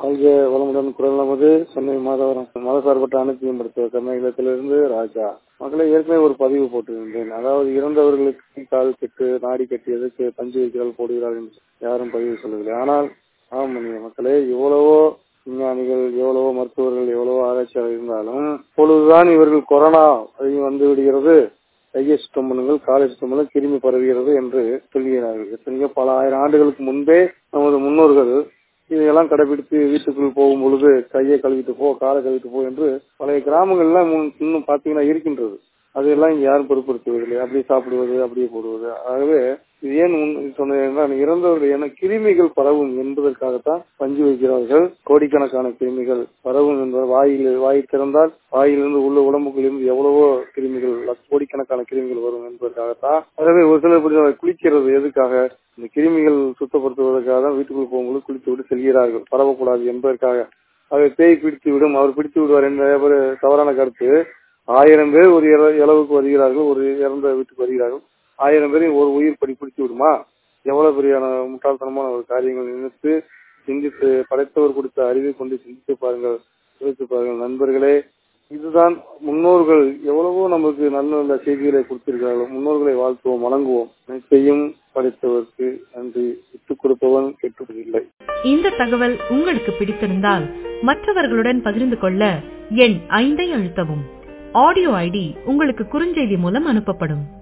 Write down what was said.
வாழ்க வளமுடன் குரல் நமது சென்னை மாதவரம் மதசார்பற்ற அனைத்து மருத்துவ கர்நாடகத்திலிருந்து ராஜா மக்களை ஏற்கனவே ஒரு பதிவு போட்டிருந்தேன் அதாவது இறந்தவர்களுக்கு கால் கெட்டு நாடி கட்டியதுக்கு பஞ்சு வைக்கிறால் போடுகிறார்கள் என்று யாரும் பதிவு சொல்லவில்லை ஆனால் ஆம் மக்களே எவ்வளவோ விஞ்ஞானிகள் எவ்வளவோ மருத்துவர்கள் எவ்வளவோ ஆராய்ச்சியாளர் இருந்தாலும் இப்பொழுதுதான் இவர்கள் கொரோனா வந்து விடுகிறது கையை சுத்தம் பண்ணுங்கள் காலை சுத்தம் பண்ணுங்கள் கிருமி பரவுகிறது என்று சொல்கிறார்கள் எத்தனையோ பல ஆயிரம் ஆண்டுகளுக்கு முன்பே நமது முன்னோர்கள் இதையெல்லாம் கடைபிடித்து வீட்டுக்குள் போகும் பொழுது கையை கழுவிட்டு போ காலை கழுவிட்டு போ என்று பழைய கிராமங்கள்லாம் இன்னும் பாத்தீங்கன்னா இருக்கின்றது அதையெல்லாம் இங்க யாரும் பொருட்படுத்துவதில்லை அப்படியே சாப்பிடுவது அப்படியே போடுவது ஆகவே இது ஏன் சொன்னேன் இறந்தவர்கள் என கிருமிகள் பரவும் என்பதற்காகத்தான் பஞ்சு வைக்கிறார்கள் கோடிக்கணக்கான கிருமிகள் பரவும் என்பது வாயில் வாய் திறந்தால் வாயிலிருந்து உள்ள உடம்புக்குள் இருந்து எவ்வளவோ கிருமிகள் கோடிக்கணக்கான கிருமிகள் வரும் என்பதற்காகத்தான் ஆகவே ஒரு சிலர் குளிக்கிறது எதுக்காக இந்த கிருமிகள் சுத்தப்படுத்துவதற்காக தான் வீட்டுக்குள் போகும்போது குளித்து விட்டு செல்கிறார்கள் பரவக்கூடாது என்பதற்காக அதை பேய் பிடித்து விடும் அவர் பிடித்து விடுவார் என்ற ஒரு தவறான கருத்து ஆயிரம் பேர் ஒரு இளவுக்கு வருகிறார்கள் ஒரு இறந்த வீட்டுக்கு வருகிறார்கள் ஆயிரம் பேரை ஒரு உயிர் படி பிடித்து விடுமா எவ்வளவு பெரிய முட்டாள்தனமான ஒரு காரியங்கள் நினைத்து சிந்தித்து படைத்தவர் கொடுத்த அறிவை கொண்டு சிந்தித்து பாருங்கள் யோசித்து பாருங்கள் நண்பர்களே இதுதான் முன்னோர்கள் எவ்வளவோ நமக்கு நல்ல நல்ல செய்திகளை கொடுத்திருக்கிறார்கள் முன்னோர்களை வாழ்த்துவோம் வணங்குவோம் அனைத்தையும் படைத்தவருக்கு நன்றி விட்டுக் கொடுப்பவன் கெட்டுவதில்லை இந்த தகவல் உங்களுக்கு பிடித்திருந்தால் மற்றவர்களுடன் பகிர்ந்து கொள்ள எண் ஐந்தை அழுத்தவும் ஆடியோ ஐடி உங்களுக்கு குறுஞ்செய்தி மூலம் அனுப்பப்படும்